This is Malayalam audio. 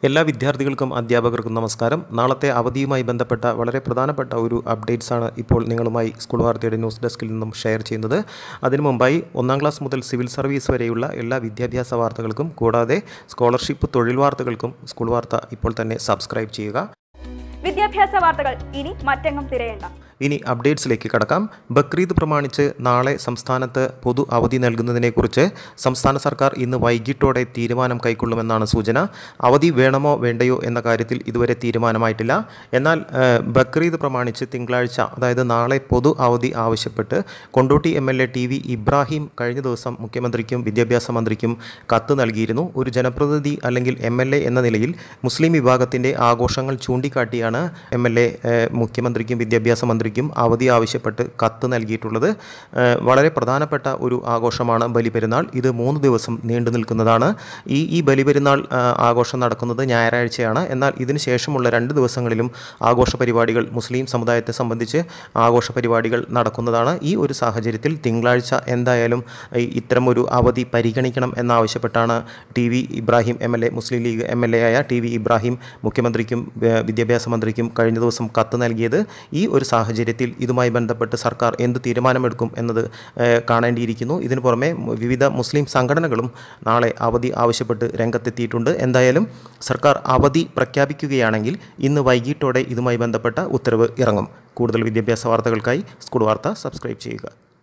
എല്ലാ വിദ്യാർത്ഥികൾക്കും അധ്യാപകർക്കും നമസ്കാരം നാളത്തെ അവധിയുമായി ബന്ധപ്പെട്ട വളരെ പ്രധാനപ്പെട്ട ഒരു അപ്ഡേറ്റ്സ് ആണ് ഇപ്പോൾ നിങ്ങളുമായി സ്കൂൾ വാർത്തയുടെ ന്യൂസ് ഡെസ്കിൽ നിന്നും ഷെയർ ചെയ്യുന്നത് അതിനു മുമ്പായി ഒന്നാം ക്ലാസ് മുതൽ സിവിൽ സർവീസ് വരെയുള്ള എല്ലാ വിദ്യാഭ്യാസ വാർത്തകൾക്കും കൂടാതെ സ്കോളർഷിപ്പ് തൊഴിൽ വാർത്തകൾക്കും സ്കൂൾ വാർത്ത ഇപ്പോൾ തന്നെ സബ്സ്ക്രൈബ് ചെയ്യുക വിദ്യാഭ്യാസ വാർത്തകൾ ഇനി മറ്റെങ്ങും തിരയേണ്ട ഇനി അപ്ഡേറ്റ്സിലേക്ക് കടക്കാം ബക്രീദ് പ്രമാണിച്ച് നാളെ സംസ്ഥാനത്ത് പൊതു അവധി നൽകുന്നതിനെക്കുറിച്ച് സംസ്ഥാന സർക്കാർ ഇന്ന് വൈകിട്ടോടെ തീരുമാനം കൈക്കൊള്ളുമെന്നാണ് സൂചന അവധി വേണമോ വേണ്ടയോ എന്ന കാര്യത്തിൽ ഇതുവരെ തീരുമാനമായിട്ടില്ല എന്നാൽ ഏഹ്, ബക്രീദ് പ്രമാണിച്ച് തിങ്കളാഴ്ച അതായത് നാളെ പൊതു അവധി ആവശ്യപ്പെട്ട് Kondotty M L A T V Ibrahim കഴിഞ്ഞ ദിവസം മുഖ്യമന്ത്രിക്കും വിദ്യാഭ്യാസ മന്ത്രിക്കും കത്ത് നൽകിയിരുന്നു ഒരു ജനപ്രതിനിധി അല്ലെങ്കിൽ എം എൽ എ എന്ന നിലയിൽ മുസ്ലിം വിഭാഗത്തിൻ്റെ ആഘോഷങ്ങൾ ചൂണ്ടിക്കാട്ടിയാണ് എം എൽ എ മുഖ്യമന്ത്രിക്കും വിദ്യാഭ്യാസ മന്ത്രിക്കും അവധി ആവശ്യപ്പെട്ട് കത്ത് നൽകിയിട്ടുള്ളത് ഏഹ് വളരെ പ്രധാനപ്പെട്ട ഒരു ആഘോഷമാണ് ബലിപെരുന്നാൾ ഇത് മൂന്ന് ദിവസം നീണ്ടു നിൽക്കുന്നതാണ് ഈ ഈ ബലിപെരുന്നാൾ ആ, ആഘോഷം നടക്കുന്നത് ഞായറാഴ്ചയാണ് എന്നാൽ ഇതിന് ശേഷമുള്ള രണ്ട് ദിവസങ്ങളിലും ആഘോഷ പരിപാടികൾ മുസ്ലിം സമുദായത്തെ സംബന്ധിച്ച് ആഘോഷ പരിപാടികൾ നടക്കുന്നതാണ് ഈ ഒരു സാഹചര്യത്തിൽ തിങ്കളാഴ്ച എന്തായാലും ഈ ഇത്തരം ഒരു അവധി പരിഗണിക്കണം എന്നാവശ്യപ്പെട്ടാണ് T V Ibrahim M L A Muslim League M L A ആയ ടി വി ഇബ്രാഹിം മുഖ്യമന്ത്രിക്കും ഏഹ്, വിദ്യാഭ്യാസ മന്ത്രിക്കും കഴിഞ്ഞ ദിവസം കത്ത് നൽകിയത് ഈ ഒരു സാഹചര്യത്തിൽ ഇതുമായി ബന്ധപ്പെട്ട് സർക്കാർ എന്ത് തീരുമാനമെടുക്കും എന്നത് ഏഹ്, കാണേണ്ടിയിരിക്കുന്നു ഇതിനു പുറമെ മു- വിവിധ മുസ്ലിം സംഘടനകളും നാളെ അവധി ആവശ്യപ്പെട്ട് രംഗത്തെത്തിയിട്ടുണ്ട് എന്തായാലും സർക്കാർ അവധി പ്രഖ്യാപിക്കുകയാണെങ്കിൽ ഇന്ന് വൈകിട്ടോടെ ഇതുമായി ബന്ധപ്പെട്ട ഉത്തരവ് ഇറങ്ങും കൂടുതൽ വിദ്യാഭ്യാസ വാർത്തകൾക്കായി സ്കൂൾ വാർത്ത സബ്സ്ക്രൈബ് ചെയ്യുക